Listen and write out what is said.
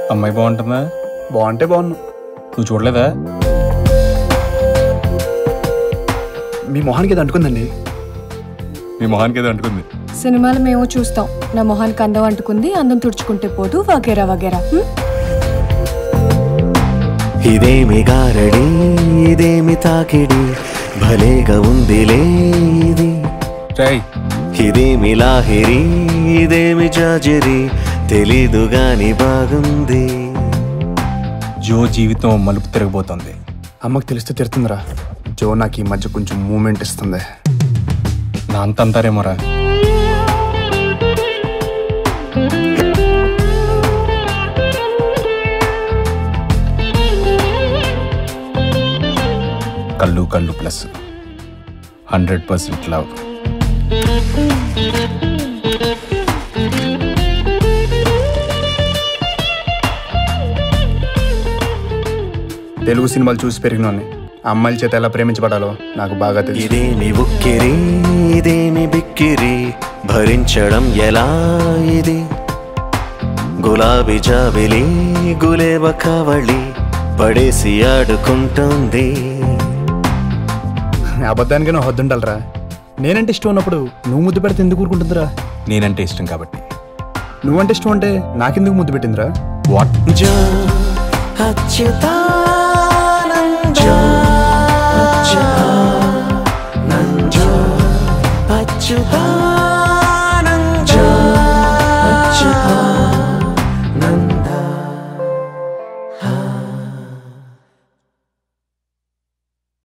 అమ్మాయి బాగుంటుందా బాగుంటే బాగున్నావు నువ్వు చూడలేదా మీ మొహానికి ఇది అంటుకుందండి మీ మొహానికి ఏదో అంటుకుంది సినిమాలు మేము చూస్తాం నా మొహానికి అందం అంటుకుంది అందం తుడుచుకుంటే పోదు వగేరా వగేరా హ్మ్? ఇదేమి గారడి ఇదేమి తాకిడి భలేగా ఉందిలే ఇది రై ఇదేమి లాహిరి ఇదేమి జాజరి తెలీదు గాని బాగుంది జో జీవితం మలుపు తిరగబోతోంది అమ్మకి తెలిస్తే తిడుతుందిరా జో నాకు ఈ మధ్య కొంచెం మూమెంట్ ఇస్తుంది నా అంత అంటారేమోరా కళ్ళు కళ్ళు plus hundred percent love Telugu సినిమాలు చూసి పెరిగినోని అమ్మాయిల చేత ఎలా ప్రేమించబడాలో నాకు బాగా తెలుసు ఇదేమి ఉక్కిరి ఇదేమి బిక్కిరి భరించడం ఎలా ఇది గులాబీ జాబిలి గులేబ కవళి పడేసి ఆడుకుంటుంది అబద్ధానికి నువ్వు హద్దుండాలరా నేనంటే ఇష్టం ఉన్నప్పుడు నువ్వు ముద్దు పెడితే ఎందుకు ఊరుకుంటుందిరా నేనంటే ఇష్టం కాబట్టి నువ్వంటే ఇష్టం అంటే నాకెందుకు ముద్దు పెట్టిందిరా వాట్ జో అచ్యుతానంద అచ్యుతానంద అచ్యుతా